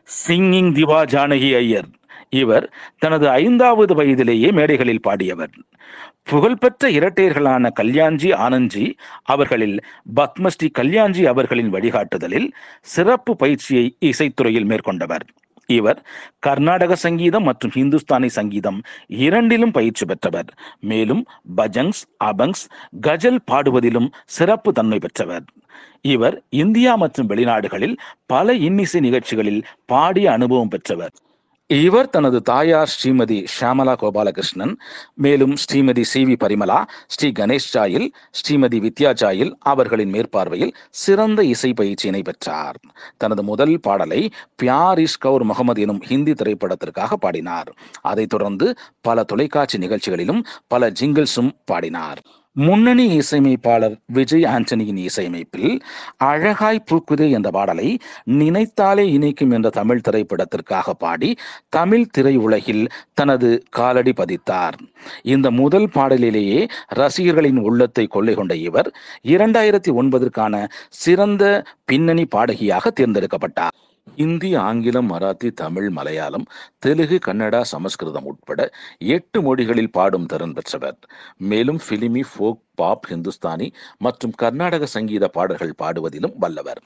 singing Diva Janaki Iyer இவர் தனது ஐந்தாவது வயதிலேயே மேடைகளில் பாடியவர் புகழ்பெற்ற இரட்டையர்களான கல்யாண்ஜி ஆனந்த்ஜி அவர்களில் பத்மஸ்ரீ கல்யாண்ஜி அவர்களின் வழிகாட்டுதலில் சிறப்பு பயிற்சியை இசைத்துறையில் மேற்கொண்டவர் இவர் கர்நாடக சங்கீதம் மற்றும் ஹிந்துஸ்தானி சங்கீதம் இரண்டிலும் பயிற்சி பெற்றவர் மேலும் பஜங்ஸ் அபங்ஸ் கஜல் பாடுவதிலும் சிறப்பு தன்மை பெற்றவர் இவர் இந்தியா மற்றும் வெளிநாடுகளில் பல இன்னிசை நிகழ்ச்சிகளில் பாடிய அனுபவம் பெற்றவர் இவர் தனது தாயார் ஸ்ரீமதி ஷியாமலா கோபாலகிருஷ்ணன் மேலும் ஸ்ரீமதி சி வி பரிமலா ஸ்ரீ கணேஷ் ஜாயில் ஸ்ரீமதி வித்யா ஜாயில் அவர்களின் மேற்பார்வையில் சிறந்த இசை பயிற்சியினை பெற்றார் தனது முதல் பாடலை பியார் இஷ் கவுர் முகமது எனும் ஹிந்தி திரைப்படத்திற்காக பாடினார் அதைத் தொடர்ந்து பல தொலைக்காட்சி நிகழ்ச்சிகளிலும் பல ஜிங்கிள்ஸும் பாடினார் முன்னணி இசையமைப்பாளர் விஜய் ஆண்டனியின் இசையமைப்பில் அழகாய் பூக்குதே என்ற பாடலை நினைத்தாலே இணைக்கும் என்ற தமிழ் திரைப்படத்திற்காக பாடி தமிழ் திரையுலகில் தனது காலடி பதித்தார் இந்த முதல் பாடலிலேயே ரசிகர்களின் உள்ளத்தை கொள்ளை கொண்ட இவர் இரண்டாயிரத்தி ஒன்பதற்கான சிறந்த பின்னணி பாடகியாக தேர்ந்தெடுக்கப்பட்டார் இந்தி ஆங்கிலம் மராத்தி தமிழ் மலையாளம் தெலுங்கு கன்னடா சமஸ்கிருதம் உட்பட எட்டு மொழிகளில் பாடும் திறன் பெற்றவர் மேலும் பிலிமி ஃபோக் பாப் ஹிந்துஸ்தானி மற்றும் கர்நாடக சங்கீத பாடல்கள் பாடுவதிலும் வல்லவர்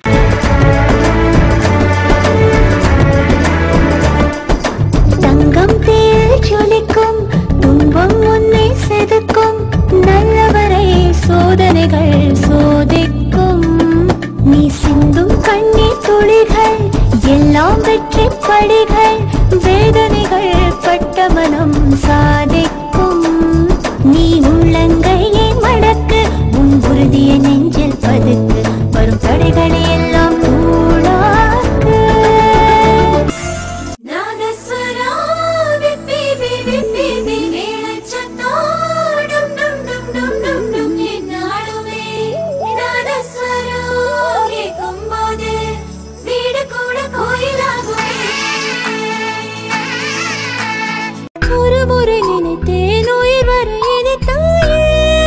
தங்கம் தேல் ஜொலிக்கும் துன்பம் உன்னை செதுக்கும் நல்லவரை சோதனைகள் சோதிக்கும் நீ சிந்தும் கண்ணீர் துளிகள் எல்லாம் வெற்றி படிகள் வேதனைகள் பட்ட மனம் சாதிக்கும் நீ உள்ளங்கையை மடக்கு உன் உறுதிய நெஞ்சில் பதுக்கு வரும் தடைகளை எல்லாம் தூளாக்கு நாதஸ்வரா விப்பி விப்பி விப்பி மேளச்சத்தோடும் டும் டும் டும் டும் டும் என்னாலுமே நாதஸ்வரா கேட்கும்போது வீடு கூட கோயிலாகும் ஒரு முறை நினைத்தேன் உயிர் வர இனித்தாயே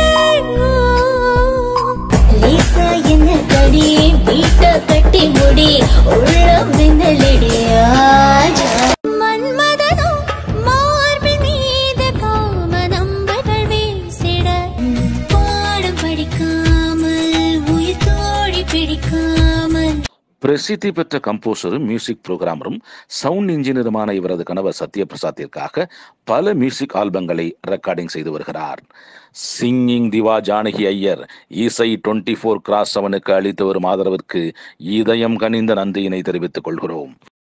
லேசா என்ன கடி வீட்ட கட்டி முடி உள்ளம் மின்னலிடியாஜா மன்மதனோ மார்பின் மீது காமனம்பர்கள் வீசிட பாடம் படிக்காமல் உயிர் தோழி பிடிக்காமல் பிரசித்தி பெற்ற கம்போசரும் மியூசிக் புரோகிராமரும் சவுண்ட் இன்ஜினியருமான இவரது கணவர் சத்யபிரசாத்திற்காக பல மியூசிக் ஆல்பங்களை ரெக்கார்டிங் செய்து வருகிறார் சிங்கிங் திவா ஜானகி ஐயர் இசை டுவெண்ட்டி ஃபோர் கிராஸ் செவனுக்கு அளித்து வரும் ஆதரவிற்கு இதயம் கனிந்த நன்றியினை தெரிவித்துக் கொள்கிறோம்